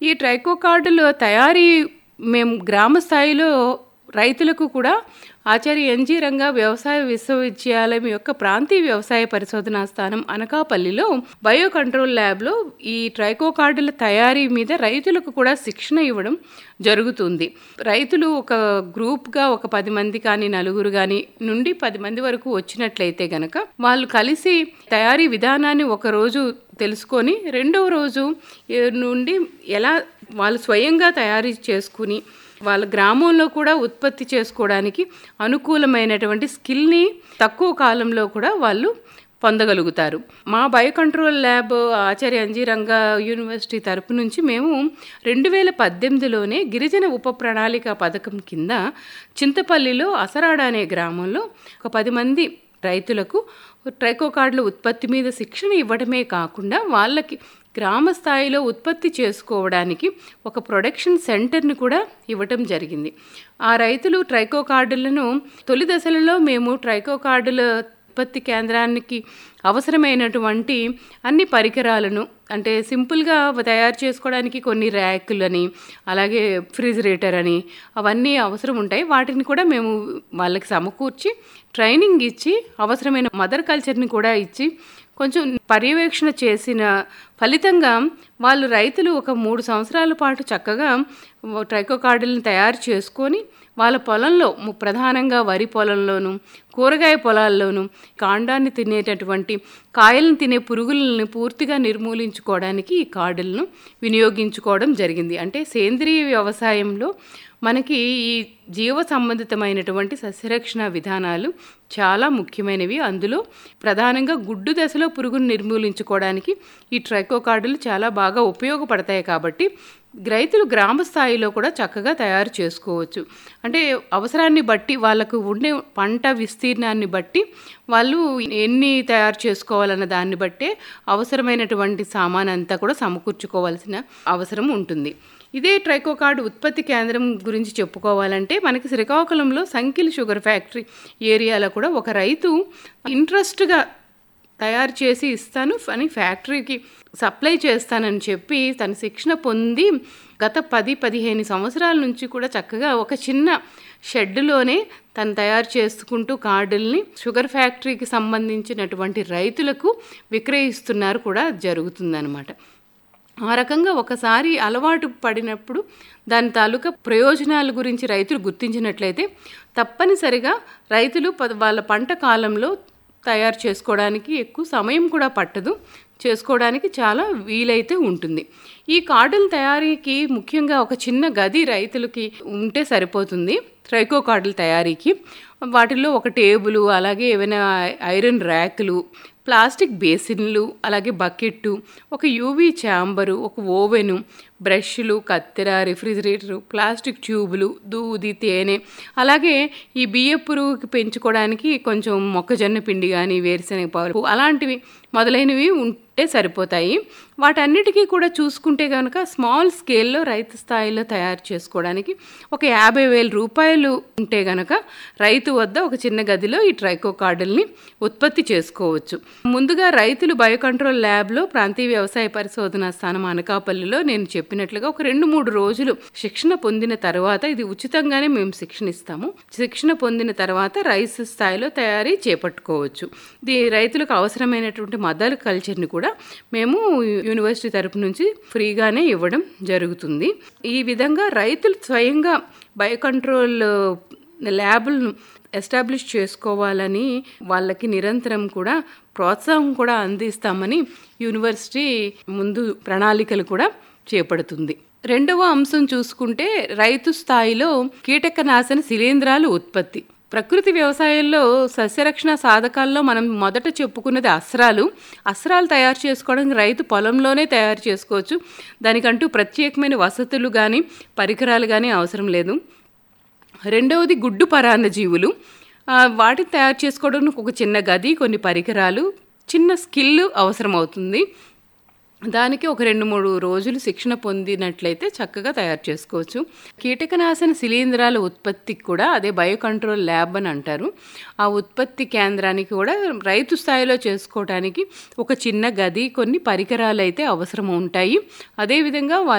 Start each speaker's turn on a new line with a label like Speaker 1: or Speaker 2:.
Speaker 1: ఈ ట్రైకో కార్డుల తయారీ మేము గ్రామ స్థాయిలో రైతులకు కూడా ఆచార్య ఎన్జీ రంగా వ్యవసాయ విశ్వవిద్యాలయం యొక్క ప్రాంతీయ వ్యవసాయ పరిశోధనా స్థానం అనకాపల్లిలో బయో కంట్రోల్ ల్యాబ్లో ఈ ట్రైకో కార్డుల తయారీ మీద రైతులకు కూడా శిక్షణ ఇవ్వడం జరుగుతుంది రైతులు ఒక గ్రూప్గా ఒక పది మంది కానీ నలుగురు కానీ నుండి పది మంది వరకు వచ్చినట్లయితే గనక వాళ్ళు కలిసి తయారీ విధానాన్ని ఒక రోజు తెలుసుకొని రెండవ రోజు ఏ, నుండి ఎలా వాళ్ళు స్వయంగా తయారీ చేసుకుని వాళ్ళ గ్రామంలో కూడా ఉత్పత్తి చేసుకోవడానికి అనుకూలమైనటువంటి స్కిల్ని తక్కువ కాలంలో కూడా వాళ్ళు పొందగలుగుతారు మా bio control lab Acharya N G Ranga university తరపు నుంచి మేము రెండు వేల పద్దెనిమిదిలోనే గిరిజన ఉప ప్రణాళిక పథకం కింద చింతపల్లిలో అసరాడ అనే గ్రామంలో ఒక పది మంది రైతులకు ట్రైకో కార్డుల ఉత్పత్తి మీద శిక్షణ ఇవ్వడమే కాకుండా వాళ్ళకి గ్రామ స్థాయిలో ఉత్పత్తి చేసుకోవడానికి ఒక ప్రొడక్షన్ సెంటర్ని కూడా ఇవ్వటం జరిగింది ఆ రైతులు ట్రైకో కార్డులను తొలి దశలలో మేము ట్రైకో కార్డుల ఉత్పత్తి కేంద్రానికి అవసరమైనటువంటి అన్ని పరికరాలను అంటే సింపుల్గా తయారు చేసుకోవడానికి కొన్ని ర్యాకులని అలాగే ఫ్రిజిరేటర్ అని అవన్నీ అవసరం ఉంటాయి వాటిని కూడా మేము వాళ్ళకి సమకూర్చి ట్రైనింగ్ ఇచ్చి అవసరమైన మదర్ కల్చర్ని కూడా ఇచ్చి కొంచెం పర్యవేక్షణ చేసిన ఫలితంగా వాళ్ళు రైతులు ఒక మూడు సంవత్సరాల పాటు చక్కగా ట్రైకో కార్డులను తయారు చేసుకొని వాళ్ళ పొలంలో ము- ప్రధానంగా వరి పొలంలోను కూరగాయ పొలాల్లోనూ కాండాన్ని తినేటటువంటి కాయలను తినే పురుగులను పూర్తిగా నిర్మూలించుకోవడానికి ఈ కార్డులను వినియోగించుకోవడం జరిగింది అంటే సేంద్రియ వ్యవసాయంలో మనకి ఈ జీవ సంబంధితమైనటువంటి సస్యరక్షణ విధానాలు చాలా ముఖ్యమైనవి అందులో ప్రధానంగా గుడ్డు దశలో పురుగును నిర్మూలించుకోవడానికి ఈ ట్రైకో కార్డులు చాలా బాగా ఉపయోగపడతాయి కాబట్టి రైతులు గ్రామ స్థాయిలో కూడా చక్కగా తయారు చేసుకోవచ్చు అంటే అవసరాన్ని బట్టి వాళ్ళకు ఉండే పంట విస్తీర్ణాన్ని బట్టి వాళ్ళు ఎన్ని తయారు చేసుకోవాలన్న దాన్ని బట్టే అవసరమైనటువంటి సామాన్ అంతా కూడా సమకూర్చుకోవాల్సిన అవసరం ఉంటుంది ఇదే ట్రైకో కార్డు ఉత్పత్తి కేంద్రం గురించి చెప్పుకోవాలంటే మనకి శ్రీకాకుళంలో సంకిల్ షుగర్ ఫ్యాక్టరీ ఏరియాలో కూడా ఒక రైతు ఇంట్రెస్ట్గా తయారు చేసి ఇస్తాను అని ఫ్యాక్టరీకి సప్లై చేస్తానని చెప్పి తన శిక్షణ పొంది గత పది పదిహేను సంవత్సరాల నుంచి కూడా చక్కగా ఒక చిన్న షెడ్లోనే తను తయారు చేసుకుంటూ కార్డుల్ని షుగర్ ఫ్యాక్టరీకి సంబంధించినటువంటి రైతులకు విక్రయిస్తున్నారు కూడా జరుగుతుందన్నమాట ఆ రకంగా ఒకసారి అలవాటు పడినప్పుడు దాని తాలూకా ప్రయోజనాల గురించి రైతులు గుర్తించినట్లయితే తప్పనిసరిగా రైతులు ప- వాళ్ళ పంట కాలంలో తయారు చేసుకోవడానికి ఎక్కువ సమయం కూడా పట్టదు చేసుకోవడానికి చాలా వీలైతే ఉంటుంది ఈ కార్డుల తయారీకి ముఖ్యంగా ఒక చిన్న గది రైతులకి ఉంటే సరిపోతుంది ట్రైకో కార్డుల తయారీకి వాటిల్లో ఒక టేబుల్ అలాగే ఏవైనా ఐరన్ ర్యాకులు ప్లాస్టిక్ బేసిన్లు అలాగే బకెట్టు ఒక యూవీ ఛాంబరు ఒక ఓవెను బ్రష్లు కత్తెర రిఫ్రిజిరేటరు ప్లాస్టిక్ ట్యూబులు దూది తేనె అలాగే ఈ బియ్య పురుగుకి పెంచుకోవడానికి కొంచెం మొక్కజొన్న పిండి కానీ వేరుశనగ పలుపు అలాంటివి మొదలైనవి ఉంటే సరిపోతాయి వాటన్నిటికీ కూడా చూసుకుంటే కనుక స్మాల్ స్కేల్లో రైతు స్థాయిలో తయారు చేసుకోవడానికి ఒక యాభై వేల రూపాయలు ఉంటే గనక రైతు వద్ద ఒక చిన్న గదిలో ఈ ట్రైకో కార్డుల్ని ఉత్పత్తి చేసుకోవచ్చు ముందుగా రైతులు బయో కంట్రోల్ ల్యాబ్లో ప్రాంతీయ వ్యవసాయ పరిశోధన స్థానం అనకాపల్లిలో నేను చెప్పినట్లుగా ఒక రెండు మూడు రోజులు శిక్షణ పొందిన తర్వాత ఇది ఉచితంగానే మేము శిక్షణ ఇస్తాము శిక్షణ పొందిన తర్వాత రైస్ స్థాయిలో తయారీ చేపట్టుకోవచ్చు ఇది రైతులకు అవసరమైనటువంటి మదర్ కల్చర్ని కూడా మేము యూనివర్సిటీ తరపు నుంచి ఫ్రీగానే ఇవ్వడం జరుగుతుంది ఈ విధంగా రైతులు స్వయంగా బయో కంట్రోల్ ల్యాబులను ఎస్టాబ్లిష్ చేసుకోవాలని వాళ్ళకి నిరంతరం కూడా ప్రోత్సాహం కూడా అందిస్తామని యూనివర్సిటీ ముందు ప్రణాళికలు కూడా చేపడుతుంది రెండవ అంశం చూసుకుంటే రైతు స్థాయిలో కీటకనాశన శిలీంధ్రాలు ఉత్పత్తి ప్రకృతి వ్యవసాయంలో సస్యరక్షణ సాధకాల్లో మనం మొదట చెప్పుకున్నది అస్త్రాలు అస్త్రాలు తయారు చేసుకోవడానికి రైతు పొలంలోనే తయారు చేసుకోవచ్చు దానికంటూ ప్రత్యేకమైన వసతులు కానీ పరికరాలు కానీ అవసరం లేదు రెండవది గుడ్డు పరాన్న జీవులు ఆ, వాటిని తయారు చేసుకోవడానికి ఒక చిన్న గది కొన్ని పరికరాలు చిన్న స్కిల్ అవసరం అవుతుంది దానికి ఒక రెండు మూడు రోజులు శిక్షణ పొందినట్లయితే చక్కగా తయారు చేసుకోవచ్చు కీటకనాశన శిలీంధ్రాల ఉత్పత్తికి కూడా అదే బయో కంట్రోల్ ల్యాబ్ అని అంటారు ఆ ఉత్పత్తి కేంద్రానికి కూడా రైతు స్థాయిలో చేసుకోవడానికి ఒక చిన్న గది కొన్ని పరికరాలు అయితే అవసరం ఉంటాయి అదేవిధంగా వాళ్ళ